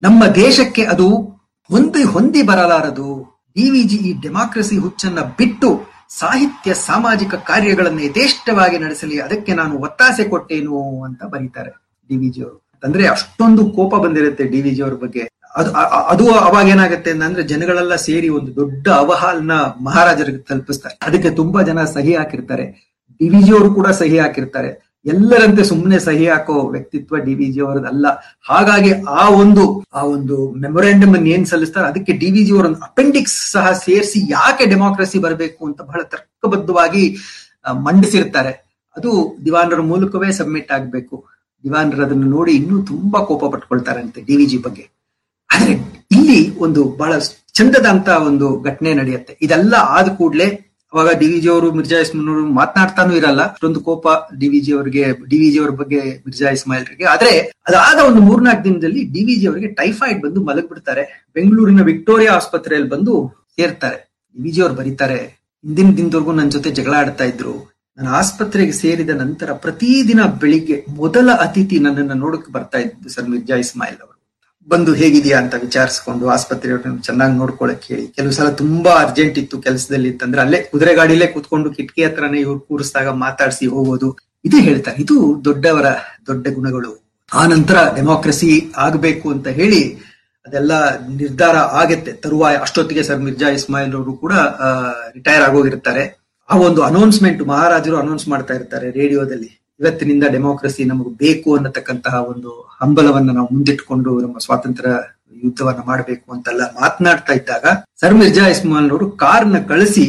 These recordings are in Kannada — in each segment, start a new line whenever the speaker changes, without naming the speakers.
ನಮ್ಮ ದೇಶಕ್ಕೆ ಅದು ಹೊಂದಿ ಹೊಂದಿ ಬರಲಾರದು ಡಿವಿಜಿ ಈ ಡೆಮಾಕ್ರಸಿ ಹುಚ್ಚನ್ನ ಬಿಟ್ಟು ಸಾಹಿತ್ಯ ಸಾಮಾಜಿಕ ಕಾರ್ಯಗಳನ್ನು ಯಥೇಷ್ಟವಾಗಿ ನಡೆಸಲಿ ಅದಕ್ಕೆ ನಾನು ಒತ್ತಾಸೆ ಕೊಟ್ಟೇನು ಅಂತ ಬರೀತಾರೆ ಡಿವಿಜಿ ಅವರು ಅಂದ್ರೆ ಅಷ್ಟೊಂದು ಕೋಪ ಬಂದಿರುತ್ತೆ ಡಿವಿಜಿ ಅವ್ರ ಬಗ್ಗೆ ಅದು ಅದು ಅವಾಗ ಏನಾಗುತ್ತೆ ಅಂದ್ರೆ ಜನಗಳೆಲ್ಲ ಸೇರಿ ಒಂದು ದೊಡ್ಡ ಅವಹಾಲ್ನ ಮಹಾರಾಜರಿಗೆ ತಲುಪಿಸ್ತಾರೆ ಅದಕ್ಕೆ ತುಂಬಾ ಜನ ಸಹಿ ಹಾಕಿರ್ತಾರೆ ಡಿವಿಜಿ ಅವರು ಕೂಡ ಸಹಿ ಹಾಕಿರ್ತಾರೆ ಎಲ್ಲರಂತೆ ಸುಮ್ಮನೆ ಸಹಿ ಹಾಕೋ ವ್ಯಕ್ತಿತ್ವ ಡಿವಿಜಿ ಅವರದಲ್ಲ ಹಾಗಾಗಿ ಆ ಒಂದು ಆ ಒಂದು ಮೆಮೊರಾಂಡಮ್ ಅನ್ನು ಏನ್ ಸಲ್ಲಿಸ್ತಾರೆ ಅದಕ್ಕೆ ಡಿವಿಜಿ ಅವರ ಅಪೆಂಡಿಕ್ಸ್ ಸಹ ಸೇರಿಸಿ ಯಾಕೆ ಡೆಮಾಕ್ರಸಿ ಬರಬೇಕು ಅಂತ ಬಹಳ ತರ್ಕಬದ್ಧವಾಗಿ ಮಂಡಿಸಿರ್ತಾರೆ ಅದು ದಿವಾನರ ಮೂಲಕವೇ ಸಬ್ಮಿಟ್ ಆಗ್ಬೇಕು ದಿವಾನರು ಅದನ್ನು ನೋಡಿ ಇನ್ನೂ ತುಂಬಾ ಕೋಪ ಪಟ್ಕೊಳ್ತಾರಂತೆ ಡಿವಿಜಿ ಬಗ್ಗೆ ಆದ್ರೆ ಇಲ್ಲಿ ಒಂದು ಬಹಳ ಚಂದದ ಅಂತ ಒಂದು ಘಟನೆ ನಡೆಯುತ್ತೆ ಇದೆಲ್ಲ ಆದ ಕೂಡ್ಲೆ ಅವಾಗ ಡಿವಿಜಿ ಅವರು ಮಿರ್ಜಾ ಇಸ್ಮಾಯಿಲ್ ಮಾತನಾಡ್ತಾನೂ ಇರಲ್ಲ ಅಷ್ಟೊಂದು ಕೋಪ ಡಿವಿಜಿ ಅವರಿಗೆ ಡಿವಿಜಿ ಅವ್ರ ಬಗ್ಗೆ ಮಿರ್ಜಾ ಇಸ್ಮಾಯಿಲ್ರಿಗೆ ಆದ್ರೆ ಅದಾದ ಒಂದು ಮೂರ್ನಾಲ್ಕು ದಿನದಲ್ಲಿ ಡಿವಿಜಿ ಅವರಿಗೆ ಟೈಫಾಯ್ಡ್ ಬಂದು ಮಲಗ್ಬಿಡ್ತಾರೆ ಬೆಂಗಳೂರಿನ ವಿಕ್ಟೋರಿಯಾ ಆಸ್ಪತ್ರೆಯಲ್ಲಿ ಬಂದು ಸೇರ್ತಾರೆ ಡಿವಿಜಿ ಅವ್ರು ಬರೀತಾರೆ ಹಿಂದಿನ ದಿನದವರೆಗೂ ನನ್ನ ಜೊತೆ ಜಗಳ ಆಡ್ತಾ ಇದ್ರು ನನ್ನ ಆಸ್ಪತ್ರೆಗೆ ಸೇರಿದ ನಂತರ ಪ್ರತಿದಿನ ಬೆಳಿಗ್ಗೆ ಮೊದಲ ಅತಿಥಿ ನನ್ನನ್ನು ನೋಡಕ್ ಬರ್ತಾ ಇದ್ದು ಸರ್ ಮಿರ್ಜಾ ಇಸ್ಮಾಯಿಲ್ ಅವರು ಬಂದು ಹೇಗಿದೆಯಾ ಅಂತ ವಿಚಾರಿಸ್ಕೊಂಡು ಆಸ್ಪತ್ರೆಯವ್ರನ್ನ ಚೆನ್ನಾಗಿ ನೋಡ್ಕೊಳಕ್ ಹೇಳಿ ಕೆಲವು ಸಲ ತುಂಬಾ ಅರ್ಜೆಂಟ್ ಇತ್ತು ಕೆಲಸದಲ್ಲಿ ಇತ್ತಂದ್ರೆ ಅಲ್ಲೇ ಕುದುರೆ ಗಾಡಿಲೇ ಕೂತ್ಕೊಂಡು ಕಿಟಕಿ ಹತ್ರನೇ ಇವ್ರು ಕೂರಿಸಿದಾಗ ಮಾತಾಡಿಸಿ ಹೋಗೋದು ಇದು ಹೇಳ್ತಾರೆ ಇದು ದೊಡ್ಡವರ ದೊಡ್ಡ ಗುಣಗಳು ಆ ನಂತರ ಡೆಮಾಕ್ರಸಿ ಆಗ್ಬೇಕು ಅಂತ ಹೇಳಿ ಅದೆಲ್ಲ ನಿರ್ಧಾರ ಆಗತ್ತೆ ತರುವಾಯ ಅಷ್ಟೊತ್ತಿಗೆ ಸರ್ ಮಿರ್ಜಾ ಇಸ್ಮಾಯಿಲ್ ಅವರು ಕೂಡ ರಿಟೈರ್ ಆಗೋಗಿರ್ತಾರೆ ಆ ಒಂದು ಅನೌನ್ಸ್ಮೆಂಟ್ ಮಹಾರಾಜರು ಅನೌನ್ಸ್ ಮಾಡ್ತಾ ಇರ್ತಾರೆ ರೇಡಿಯೋದಲ್ಲಿ ಇವತ್ತಿನಿಂದ ಡೆಮೋಕ್ರಸಿ ನಮಗೆ ಬೇಕು ಅನ್ನತಕ್ಕಂತಹ ಒಂದು ಹಂಬಲವನ್ನ ನಾವು ಮುಂದಿಟ್ಕೊಂಡು ನಮ್ಮ ಸ್ವಾತಂತ್ರ್ಯ ಯುದ್ಧವನ್ನ ಮಾಡಬೇಕು ಅಂತೆಲ್ಲ ಮಾತನಾಡ್ತಾ ಇದ್ದಾಗ ಸರ್ ಮಿರ್ಜಾ ಇಸ್ಮಾಯಿಲ್ ಅವರು ಕಾರ್ನ ಕಳಿಸಿ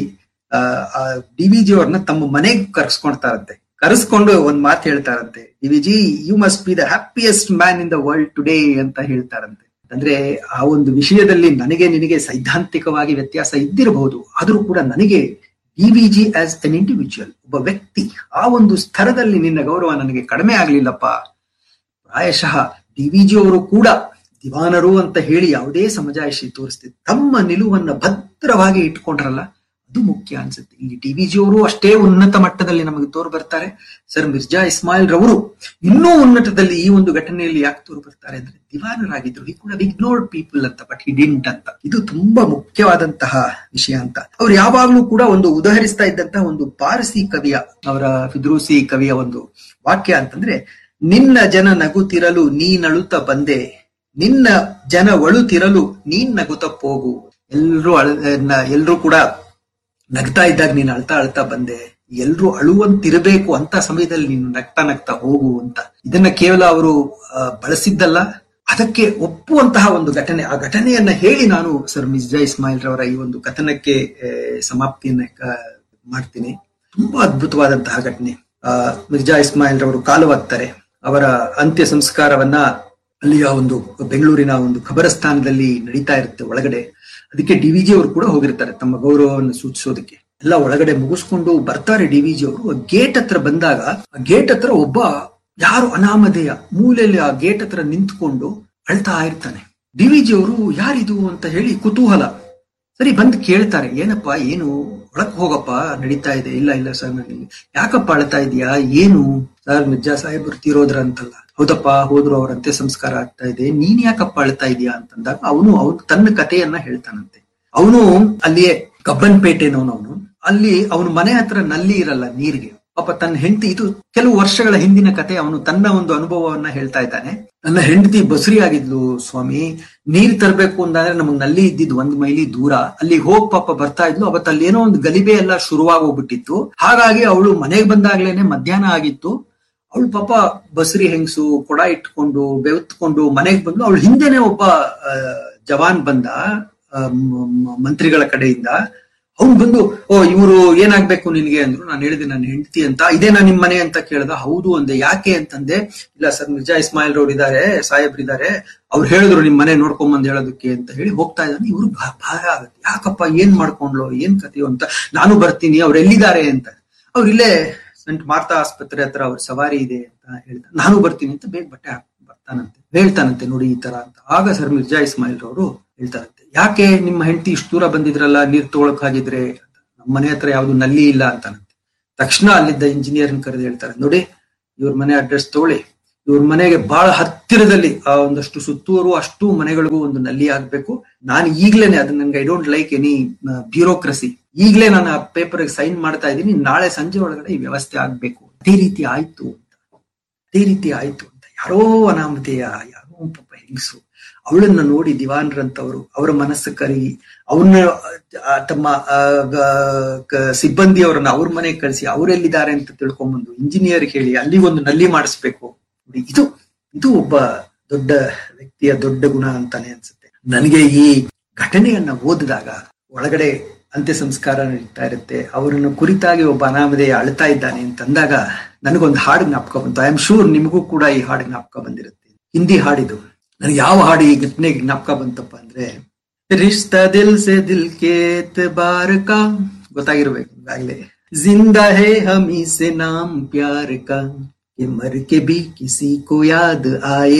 ಆ ಡಿವಿಜಿ ಅವ್ರನ್ನ ತಮ್ಮ ಮನೆಗೆ ಕರ್ಸ್ಕೊಳ್ತಾರಂತೆ ಕರೆಸ್ಕೊಂಡು ಒಂದ್ ಮಾತು ಹೇಳ್ತಾರಂತೆ DVG you must be the happiest man in the world today ಅಂತ ಹೇಳ್ತಾರಂತೆ ಅಂದ್ರೆ ಆ ಒಂದು ವಿಷಯದಲ್ಲಿ ನನಗೆ ನಿನಗೆ ಸೈದ್ಧಾಂತಿಕವಾಗಿ ವ್ಯತ್ಯಾಸ ಇದ್ದಿರಬಹುದು ಆದ್ರೂ ಕೂಡ ನನಗೆ ಡಿವಿಜಿ ಆಸ್ ಅನ್ ಇಂಡಿವಿಜುವಲ್ ಒಬ್ಬ ವ್ಯಕ್ತಿ ಆ ಒಂದು ಸ್ತರದಲ್ಲಿ ನಿನ್ನ ಗೌರವ ನನಗೆ ಕಡಿಮೆ ಆಗ್ಲಿಲ್ಲಪ್ಪ ಪ್ರಾಯಶಃ ಡಿವಿಜಿ ಅವರು ಕೂಡ ದಿವಾನರು ಅಂತ ಹೇಳಿ ಯಾವುದೇ ಸಮಜಾಯಿಷಿ ತೋರಿಸ್ತಿದ್ರು ತಮ್ಮ ನಿಲುವನ್ನ ಭದ್ರವಾಗಿ ಇಟ್ಕೊಂಡ್ರಲ್ಲ ಅದು ಮುಖ್ಯ ಅನ್ಸುತ್ತೆ ಇಲ್ಲಿ ಡಿವಿಜಿ ಅವರು ಅಷ್ಟೇ ಉನ್ನತ ಮಟ್ಟದಲ್ಲಿ ನಮಗೆ ತೋರು ಬರ್ತಾರೆ ಸರ್ ಮಿರ್ಜಾ ಇಸ್ಮಾಯಿಲ್ ರವರು ಇನ್ನೂ ಉನ್ನತದಲ್ಲಿ ಈ ಒಂದು ಘಟನೆಯಲ್ಲಿ ಯಾಕೆ ತೋರು ಬರ್ತಾರೆ ಅಂದ್ರೆ ದಿವಾನರಾಗಿದ್ರು ಈ ಕೂಡ ಇಗ್ನೋರ್ಡ್ ಪೀಪಲ್ ಅಂತ ಬಟ್ ಹಿ ಡಿಂಟ್ ಅಂತ ಇದು ತುಂಬಾ ಮುಖ್ಯವಾದಂತಹ ವಿಷಯ ಅಂತ ಅವ್ರು ಯಾವಾಗ್ಲೂ ಕೂಡ ಒಂದು ಉದಾಹರಿಸ್ತಾ ಇದ್ದಂತಹ ಒಂದು ಪಾರಸಿ ಕವಿಯ ಅವರ ಫಿದ್ರೂಸಿ ಕವಿಯ ಒಂದು ವಾಕ್ಯ ಅಂತಂದ್ರೆ ನಿನ್ನ ಜನ ನಗುತ್ತಿರಲು ನೀ ನಳುತ್ತ ಬಂದೆ ನಿನ್ನ ಜನ ಒಳುತ್ತಿರಲು ನೀನ್ ನಗುತ್ತ ಹೋಗು ಎಲ್ರು ಅಳ ಎಲ್ರು ಕೂಡ ನಗ್ತಾ ಇದ್ದಾಗ ನೀನು ಅಳ್ತಾ ಅಳ್ತಾ ಬಂದೆ ಎಲ್ರು ಅಳುವಂತಿರಬೇಕು ಅಂತ ಸಮಯದಲ್ಲಿ ನೀನು ನಗ್ತಾ ನಗ್ತಾ ಹೋಗು ಅಂತ ಇದನ್ನ ಕೇವಲ ಅವರು ಬಳಸಿದ್ದಲ್ಲ ಅದಕ್ಕೆ ಒಪ್ಪುವಂತಹ ಒಂದು ಘಟನೆ ಆ ಘಟನೆಯನ್ನ ಹೇಳಿ ನಾನು ಸರ್ ಮಿರ್ಜಾ ಇಸ್ಮಾಯಿಲ್ ರವರ ಈ ಒಂದು ಕಥನಕ್ಕೆ ಸಮಾಪ್ತಿಯನ್ನ ಮಾಡ್ತೀನಿ ತುಂಬಾ ಅದ್ಭುತವಾದಂತಹ ಘಟನೆ ಆ ಮಿರ್ಜಾ ಇಸ್ಮಾಯಿಲ್ ರವರು ಕಾಲವಾಗ್ತಾರೆ ಅವರ ಅಂತ್ಯ ಸಂಸ್ಕಾರವನ್ನ ಅಲ್ಲಿಯ ಒಂದು ಬೆಂಗಳೂರಿನ ಒಂದು ಖಬರಸ್ಥಾನದಲ್ಲಿ ನಡೀತಾ ಇರುತ್ತೆ ಒಳಗಡೆ ಅದಕ್ಕೆ ಡಿವಿಜಿ ಅವರು ಕೂಡ ಹೋಗಿರ್ತಾರೆ ತಮ್ಮ ಗೌರವವನ್ನು ಸೂಚಿಸೋದಕ್ಕೆ ಎಲ್ಲ ಒಳಗಡೆ ಮುಗಿಸ್ಕೊಂಡು ಬರ್ತಾರೆ ಡಿವಿಜಿ ಅವರು ಗೇಟ್ ಹತ್ರ ಬಂದಾಗ ಆ ಗೇಟ್ ಹತ್ರ ಒಬ್ಬ ಯಾರು ಅನಾಮಧೇಯ ಮೂಲೆಯಲ್ಲಿ ಆ ಗೇಟ್ ಹತ್ರ ನಿಂತ್ಕೊಂಡು ಅಳ್ತಾ ಇರ್ತಾನೆ ಡಿವಿಜಿ ಅವರು ಯಾರಿದು ಅಂತ ಹೇಳಿ ಕುತೂಹಲ ಸರಿ ಬಂದು ಕೇಳ್ತಾರೆ ಏನಪ್ಪ ಏನು ಒಳಕ್ ಹೋಗಪ್ಪ ನಡೀತಾ ಇದೆ ಇಲ್ಲ ಇಲ್ಲ ಸರ್ ನನಗೆ ಯಾಕಪ್ಪ ಅಳ್ತಾ ಇದೀಯಾ ಏನು ಸರ್ ಮಿರ್ಜಾ ಸಾಹೇಬ್ ತೀರೋದ್ರ ಅಂತಲ್ಲ ಹೌದಪ್ಪ ಹೋದ್ರು ಅವ್ರ ಅಂತ್ಯ ಸಂಸ್ಕಾರ ಆಗ್ತಾ ಇದೆ ನೀನ್ ಯಾಕಪ್ಪ ಅಳ್ತಾ ಇದೀಯಾ ಅಂತಂದಾಗ ಅವನು ಅವನು ತನ್ನ ಕಥೆಯನ್ನ ಹೇಳ್ತಾನಂತೆ ಅವನು ಅಲ್ಲಿಯೇ ಕಬ್ಬನ್ಪೇಟೆನವನು ಅವನು ಅಲ್ಲಿ ಅವನ ಮನೆ ಹತ್ರ ನಲ್ಲಿ ಇರಲ್ಲ ನೀರಿಗೆ ಪಾಪ ತನ್ನ ಹೆಂಡತಿ ಇದು ಕೆಲವು ವರ್ಷಗಳ ಹಿಂದಿನ ಕತೆ ಅವನು ತನ್ನ ಒಂದು ಅನುಭವವನ್ನ ಹೇಳ್ತಾ ಇದ್ದಾನೆ ನನ್ನ ಹೆಂಡತಿ ಬಸುರಿ ಆಗಿದ್ಲು ಸ್ವಾಮಿ ನೀರ್ ತರಬೇಕು ಅಂತಂದ್ರೆ ನಮಗ್ ನಲ್ಲಿ ಇದ್ದಿದ್ ಒಂದ್ ಮೈಲಿ ದೂರ ಅಲ್ಲಿ ಹೋಗ್ ಪಾಪ ಬರ್ತಾ ಇದ್ಲು ಅವತ್ತು ಅಲ್ಲಿ ಏನೋ ಒಂದು ಗಲಿಬೆ ಎಲ್ಲ ಶುರುವಾಗೋಗ್ಬಿಟ್ಟಿತ್ತು ಹಾಗಾಗಿ ಅವಳು ಮನೆಗೆ ಬಂದಾಗ್ಲೇನೆ ಮಧ್ಯಾಹ್ನ ಆಗಿತ್ತು ಅವಳು ಪಾಪ ಬಸರಿ ಹೆಂಗಸು ಕೊಡ ಇಟ್ಕೊಂಡು ಬೆವತ್ಕೊಂಡು ಮನೆಗೆ ಬಂದು ಅವಳು ಹಿಂದೆನೆ ಒಬ್ಬ ಜವಾನ್ ಬಂದ ಮಂತ್ರಿಗಳ ಕಡೆಯಿಂದ ಅವ್ನು ಬಂದು ಓ ಇವರು ಏನಾಗ್ಬೇಕು ನಿನ್ಗೆ ಅಂದ್ರು ನಾನು ಹೇಳಿದೆ ನನ್ನ ಹೆಂಡತಿ ಅಂತ ಇದೇನಾ ನಿಮ್ ಮನೆ ಅಂತ ಕೇಳ್ದ ಹೌದು ಅಂದೆ ಯಾಕೆ ಅಂತಂದೆ ಇಲ್ಲ ಸರ್ ಮಿರ್ಜಾ ಇಸ್ಮಾಯಿಲ್ ರವ್ರು ಇದಾರೆ ಸಾಹೇಬ್ರಿದ್ದಾರೆ ಅವ್ರು ಹೇಳಿದ್ರು ನಿಮ್ ಮನೆ ನೋಡ್ಕೊಂಬಂದ್ ಹೇಳೋದಕ್ಕೆ ಅಂತ ಹೇಳಿ ಹೋಗ್ತಾ ಇದ್ದಾನೆ ಇವ್ರು ಭಾರ ಆಗುತ್ತೆ ಯಾಕಪ್ಪ ಏನ್ ಮಾಡ್ಕೊಂಡ್ಲು ಏನ್ ಕಥೆಯೋ ಅಂತ ನಾನು ಬರ್ತೀನಿ ಅವ್ರು ಎಲ್ಲಿದ್ದಾರೆ ಅಂತ ಅವ್ರು ಇಲ್ಲೇ ಸಂಟ್ ಮಾರ್ತಾ ಆಸ್ಪತ್ರೆ ಹತ್ರ ಅವ್ರ ಸವಾರಿ ಇದೆ ಅಂತ ಹೇಳ್ತಾರೆ ನಾನು ಬರ್ತೀನಿ ಅಂತ ಬೇಗ ಬಟ್ಟೆ ಹಾಕ್ ಬರ್ತಾನಂತೆ ಹೇಳ್ತಾನಂತೆ ನೋಡಿ ಈ ತರ ಅಂತ ಆಗ ಸರ್ ಮಿರ್ಜಾ ಇಸ್ಮಾಯಿಲ್ ರವರು ಹೇಳ್ತಾರಂತೆ ಯಾಕೆ ನಿಮ್ಮ ಹೆಂಡತಿ ಇಷ್ಟು ದೂರ ಬಂದಿದ್ರಲ್ಲ ನೀರ್ ತಗೊಳಕ್ ಹಾಗಿದ್ರೆ ನಮ್ಮ ಮನೆ ಹತ್ರ ಯಾವ್ದು ನಲ್ಲಿ ಇಲ್ಲ ಅಂತಾನಂತೆ ತಕ್ಷಣ ಅಲ್ಲಿದ್ದ ಇಂಜಿನಿಯರ್ನ ಕರೆದು ಹೇಳ್ತಾರೆ ನೋಡಿ ಇವ್ರ ಮನೆ ಅಡ್ರೆಸ್ ತಗೊಳ್ಳಿ ಇವ್ರ ಮನೆಗೆ ಬಹಳ ಹತ್ತಿರದಲ್ಲಿ ಆ ಒಂದಷ್ಟು ಸುತ್ತೂರು ಅಷ್ಟು ಮನೆಗಳಿಗೂ ಒಂದು ನಲ್ಲಿ ಆಗ್ಬೇಕು ನಾನು ಈಗ್ಲೇನೆ ಅದು ನನ್ಗೆ I don't like any bureaucracy ಈಗ್ಲೇ ನಾನು ಆ ಪೇಪರ್ ಸೈನ್ ಮಾಡ್ತಾ ಇದ್ದೀನಿ ನಾಳೆ ಸಂಜೆ ಒಳಗಡೆ ಈ ವ್ಯವಸ್ಥೆ ಆಗ್ಬೇಕು ಅದೇ ರೀತಿ ಆಯ್ತು ಅಂತ ಅದೇ ರೀತಿ ಆಯ್ತು ಅಂತ ಯಾರೋ ಅನಾಮಧೇಯ ಯಾರೋ ಪಾಪ ಹೆಂಗಸು ಅವಳನ್ನ ನೋಡಿ ದಿವಾನ್ರಂತವರು ಅವರ ಮನಸ್ಸು ಕರಗಿ ಅವ್ರನ್ನ ಆ, ತಮ್ಮ ಆ, ಗ- ಕ- ಸಿಬ್ಬಂದಿಯವರನ್ನ ಅವ್ರ ಮನೆಗೆ ಕಳಿಸಿ ಅವರೆಲ್ಲಿದ್ದಾರೆ ಅಂತ ತಿಳ್ಕೊಂಬಂದು ಇಂಜಿನಿಯರ್ ಹೇಳಿ ಅಲ್ಲಿ ಒಂದು ನಲ್ಲಿ ಮಾಡಿಸ್ಬೇಕು ನೋಡಿ, ಇದು ಇದು ಒಬ್ಬ ದೊಡ್ಡ ವ್ಯಕ್ತಿಯ ದೊಡ್ಡ ಗುಣ ಅಂತಾನೆ ಅನ್ಸುತ್ತೆ ನನಗೆ ಈ ಘಟನೆಯನ್ನ ಓದಿದಾಗ ಒಳಗಡೆ ಅಂತ್ಯ ಸಂಸ್ಕಾರ ನಡೀತಾ ಇರುತ್ತೆ ಅವರನ್ನು ಕುರಿತಾಗಿ ಒಬ್ಬ ಅನಾಮಧೇಯ ಅಳ್ತಾ ಇದ್ದಾನೆ ಅಂತಂದಾಗ ನನಗೊಂದು ಹಾಡು ಜ್ಞಾಪಕ ಬಂತು ಐ ಆಮ್ ಶೂರ್ ನಿಮಗೂ ಕೂಡ ಈ ಹಾಡು ಜ್ಞಾಪಕ ಬಂದಿರುತ್ತೆ ಹಿಂದಿ ಹಾಡಿದು ನನಗೆ ಯಾವ ಹಾಡು ಈ ಘಟನೆಗೆ ಜ್ಞಾಪಕ ಬಂತಪ್ಪ ಅಂದ್ರೆ ರಿಶ್ತಾ ದಿಲ್ ಸೆ ದಿಲ್ ಕೆ ಬಾರ್ ಕಾ ಗೊತ್ತಾಗಿರ್ಬೇಕು ಈಗಾಗಲೇ ಜಿಂದಾ ಹೇ ಹಮಿ ಸೆ ನಾಮ್ ಪ್ಯಾರ್ ಕಾ कि मर के भी किसी को याद आए